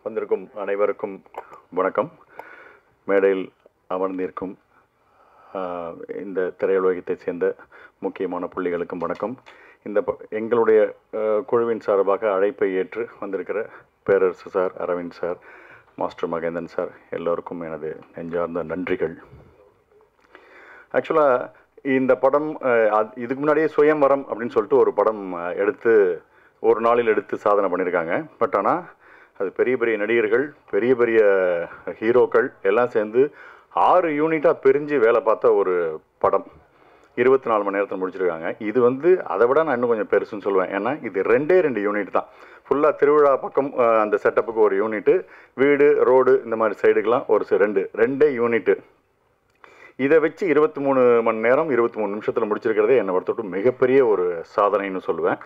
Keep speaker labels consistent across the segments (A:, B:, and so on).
A: வந்திருக்கும் அனைவருக்கும் வணக்கம் மேடையில் அமர்ந்திருக்கும் ஆஹ், இந்த திரையுலகத்தைச் சேர்ந்த முக்கியமான புள்ளிகளுக்கும் வணக்கம் இந்த ப- எங்களுடைய ஆஹ், குழுவின் சார்பாக அழைப்பை ஏற்று வந்திருக்கிற Perarasu sir Aravind sir master Magendhan sir எல்லோருக்கும் எனது நெஞ்சார்ந்த நன்றிகள் ஆக்சுவலாக இந்த படம் அஹ், அது- இதுக்கு முன்னாடியே சுயம்வரம் அப்படின்னு சொல்லிட்டு ஒரு படம் அஹ், எடுத்து ஒரு நாளில் எடுத்து சாதனை பண்ணியிருக்காங்க பட் ஆனால் அது பெரிய பெரிய நடிகர்கள் பெரிய பெரிய ஹீரோக்கள் எல்லாம் சேர்ந்து ஆறு யூனிட்டாக பிரிஞ்சு வேலை பார்த்த ஒரு படம் இருபத்தி நாலு மணி நேரத்தில் முடிச்சிருக்காங்க இது வந்து அதை விட நான் இன்னும் கொஞ்சம் பெருசுன்னு சொல்லுவேன் ஏன்னா இது ரெண்டே ரெண்டு யூனிட் தான் ஃபுல்லாக திருவிழா பக்கம் அஹ், அந்த செட்டப்புக்கு ஒரு யூனிட்டு வீடு ரோடு இந்த மாதிரி சைடுக்கெலாம் ஒரு சி- ரெண்டு ரெண்டே யூனிட்டு இதை வச்சு இருபத்தி மூணு மணி நேரம் இருபத்தி மூணு நிமிஷத்தில் முடிச்சிருக்கிறதே என்னை பொறுத்தவரைக்கும் மிகப்பெரிய ஒரு சாதனைன்னு சொல்லுவேன்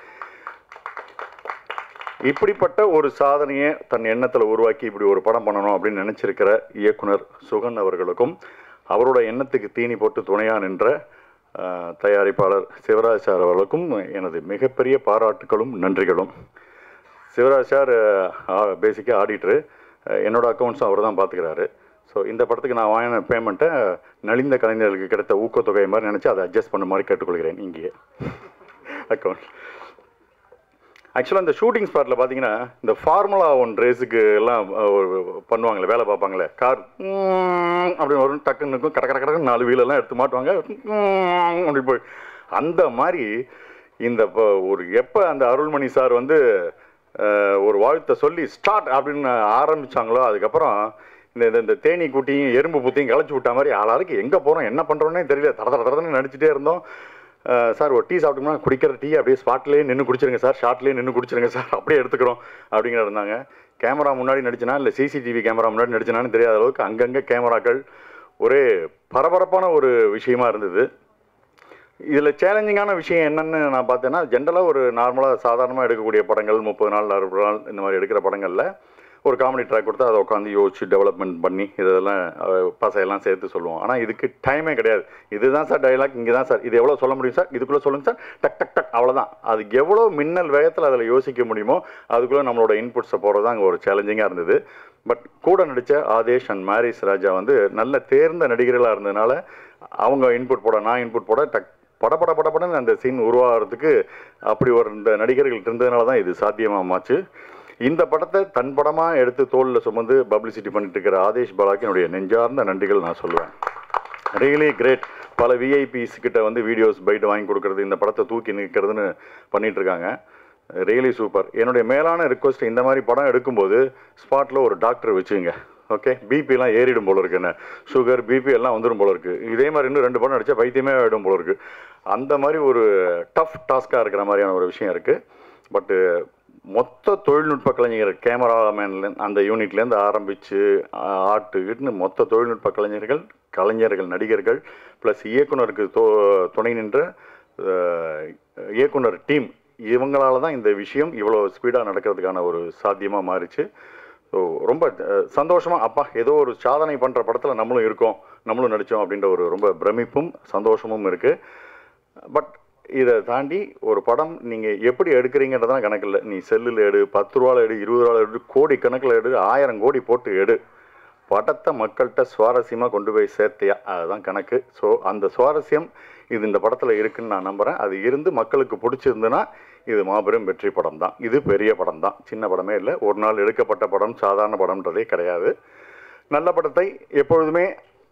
A: இப்படிப்பட்ட ஒரு சாதனையை தன் எண்ணத்தில் உருவாக்கி இப்படி ஒரு படம் பண்ணணும் அப்படின்னு நினச்சிருக்கிற இயக்குனர் சுகன் அவர்களுக்கும் அவரோட எண்ணத்துக்கு தீனி போட்டு துணையாக நின்ற ஆஹ், தயாரிப்பாளர் சிவராஜ் சார் அவர்களுக்கும் எனது மிகப்பெரிய பாராட்டுகளும் நன்றிகளும் சிவராஜ் சார் பேசிக்காக ஆடிட்டரு என்னோட அக்கௌண்ட்ஸும் அவர் தான் பார்த்துக்கிறாரு ஸோ இந்த படத்துக்கு நான் வாங்கின பேமெண்ட்டை நலிந்த கலைஞர்களுக்கு கிடைத்த ஊக்கத்தொகை மாதிரி நினச்சி அதை அட்ஜஸ்ட் பண்ண மாதிரி கேட்டுக்கொள்கிறேன் இங்கேயே அக்கௌண்ட் ஆக்சுவலாக இந்த ஷூட்டிங் ஸ்பாட்டில் பார்த்தீங்கன்னா இந்த ஃபார்முலா ஒன் ரேஸுக்கு எல்லாம் அஹ், ஒரு பண்ணுவாங்களே வேலை பார்ப்பாங்களே கார் அப்படின்னு வரும் டக்குன்னு இருக்கும் கட கட கடன்னு நாலு வீலெல்லாம் எடுத்து மாட்டுவாங்க உம், அப்படி போய் அந்த மாதிரி இந்த இப்போ ஒரு எப்போ அந்த அருள்மணி சார் வந்து அஹ், ஒரு வாழ்த்தை சொல்லி ஸ்டார்ட் அப்படின்னு ஆரம்பிச்சாங்களோ அதுக்கப்புறம் இந்த இந்த- இந்த தேனி குட்டியும் எறும்பு புத்தியும் களைச்சி விட்ட மாதிரி ஆளாளுக்கு எங்கே போகிறோம் என்ன பண்ணுறோன்னே தெரியல தட தட தடன்னு நடிச்சிட்டே இருந்தோம் அஹ், சார் ஒரு டீ சாப்பிட்டோம்னா குடிக்கிற டீ அப்படியே ஸ்பாட்லேயே நின்று குடிச்சிருங்க சார் ஷார்ட்லேயே நின்று குடிச்சிருங்க சார் அப்படியே எடுத்துக்கிறோம் அப்படிங்கிற இருந்தாங்க கேமரா முன்னாடி நடிச்சனா இல்லை சிசிடிவி கேமரா முன்னாடி நடிச்சனான்னு தெரியாத அளவுக்கு அங்கங்கே கேமராக்கள் ஒரே பரபரப்பான ஒரு விஷயமா இருந்தது இதில் சேலஞ்சிங்கான விஷயம் என்னன்னு நான் பார்த்தேன்னா ஜென்ரலாக ஒரு நார்மலாக சாதாரணமாக எடுக்கக்கூடிய படங்கள் முப்பது நாள் அறுபது நாள் இந்த மாதிரி எடுக்கிற படங்களில் ஒரு காமெடி ட்ராக் கொடுத்து அதை உட்காந்து யோசிச்சு டெவலப்மெண்ட் பண்ணி இதெல்லாம் அஹ், பசையெல்லாம் சேர்த்து சொல்லுவோம் ஆனால் இதுக்கு டைமே கிடையாது இதுதான் சார் டைலாக் இங்கே தான் சார் இது எவ்வளோ சொல்ல முடியும் சார் இதுக்குள்ளே சொல்லுங்கள் சார் டக் டக் டக் அவ்வளோதான் அதுக்கு எவ்வளோ மின்னல் வேகத்தில் அதில் யோசிக்க முடியுமோ அதுக்குள்ளே நம்மளோட இன்புட்ஸை போகிறது தான் அங்கே ஒரு சேலஞ்சிங்காக இருந்தது பட் கூட நடித்த ஆதேஷ் அண்ட் மேரிஸ் ராஜா வந்து நல்ல தேர்ந்த நடிகர்களாக இருந்ததுனால அவங்க இன்புட் போட நான் இன்புட் போட டக் பட பட பட படன்னு அந்த சீன் உருவாகிறதுக்கு அப்படி ஒரு இந்த நடிகர்கள் இருந்ததுனால தான் இது சாத்தியமாமாச்சு இந்த படத்தை தன் படமாக எடுத்து தோளில் சுமந்து பப்ளிசிட்டி பண்ணிட்டு இருக்கிற ஆதேஷ் பாலாக்கு என்னுடைய நெஞ்சார்ந்த நன்றிகள் நான் சொல்லுவேன் ரியலி கிரேட் பல விஐபிஸ் கிட்ட வந்து வீடியோஸ் பைட் வாங்கி கொடுக்கறது இந்த படத்தை தூக்கி நிற்கிறதுன்னு பண்ணிட்டு இருக்காங்க ரியலி சூப்பர் என்னுடைய மேலான ரிக்வஸ்ட் இந்த மாதிரி படம் எடுக்கும்போது ஸ்பாட்டில் ஒரு டாக்டர் வச்சுங்க ஓகே பிபிலாம் ஏறிடும் போல இருக்கு என்ன சுகர் பிபி எல்லாம் வந்துடும் போல இருக்கு இதே மாதிரி இன்னும் ரெண்டு படம் நடிச்சா பைத்தியமே ஆகிடும் போல இருக்கு அந்த மாதிரி ஒரு டஃப் டாஸ்காக இருக்கிற மாதிரியான ஒரு விஷயம் இருக்குது பட்டு மொத்த தொழில்நுட்ப கலைஞர் கேமராமேன்ல அந்த யூனிட்லேருந்து ஆரம்பித்து ஆட்டுக்கிட்டுன்னு மொத்த தொழில்நுட்ப கலைஞர்கள் கலைஞர்கள் நடிகர்கள் ப்ளஸ் இயக்குனருக்கு தோ துணை நின்ற அஹ், இயக்குனர் டீம் இவங்களால தான் இந்த விஷயம் இவ்வளோ ஸ்பீடாக நடக்கிறதுக்கான ஒரு சாத்தியமாக மாறிச்சு ஸோ ரொம்ப அஹ், சந்தோஷமா அப்பா ஏதோ ஒரு சாதனை பண்ணுற படத்தில் நம்மளும் இருக்கோம் நம்மளும் நடித்தோம் அப்படின்ற ஒரு ரொம்ப பிரமிப்பும் சந்தோஷமும் இருக்குது பட் இதை தாண்டி ஒரு படம் நீங்கள் எப்படி எடுக்கிறீங்கன்றதான் கணக்கு இல்லை நீ செல்லில் எடு பத்து ரூபாவில் எடு இருபது ரூபாவில் எடு கோடி கணக்கில் எடு ஆயிரம் கோடி போட்டு எடு படத்தை மக்கள்கிட்ட சுவாரஸ்யமாக கொண்டு போய் சேர்த்தியா அதுதான் கணக்கு ஸோ அந்த சுவாரஸ்யம் இது இந்த படத்தில் இருக்குன்னு நான் நம்புகிறேன் அது இருந்து மக்களுக்கு பிடிச்சிருந்துன்னா இது மாபெரும் வெற்றி படம் தான் இது பெரிய படம் தான் சின்ன படமே இல்லை ஒரு நாள் எடுக்கப்பட்ட படம் சாதாரண படம்ன்றதே கிடையாது நல்ல படத்தை எப்பொழுதுமே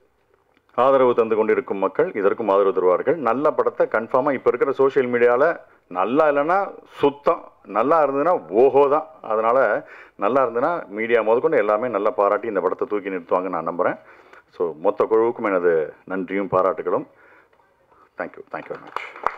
A: ஆதரவு தந்து கொண்டிருக்கும் மக்கள் இதற்கும் ஆதரவு தருவார்கள் நல்ல படத்தை கன்ஃபார்மாக இப்போ இருக்கிற சோஷியல் மீடியாவில் நல்லா இல்லைன்னா சுத்தம் நல்லா இருந்ததுன்னா ஓஹோ தான் அதனால் நல்லா இருந்ததுன்னா மீடியா முதற்கொண்டு எல்லாமே நல்லா பாராட்டி இந்த படத்தை தூக்கி நிறுத்துவாங்க நான் நம்புகிறேன் ஸோ மொத்த குழுவுக்கும் எனது நன்றியும் பாராட்டுகளும் தேங்க்யூ தேங்க்யூ வெரி மச்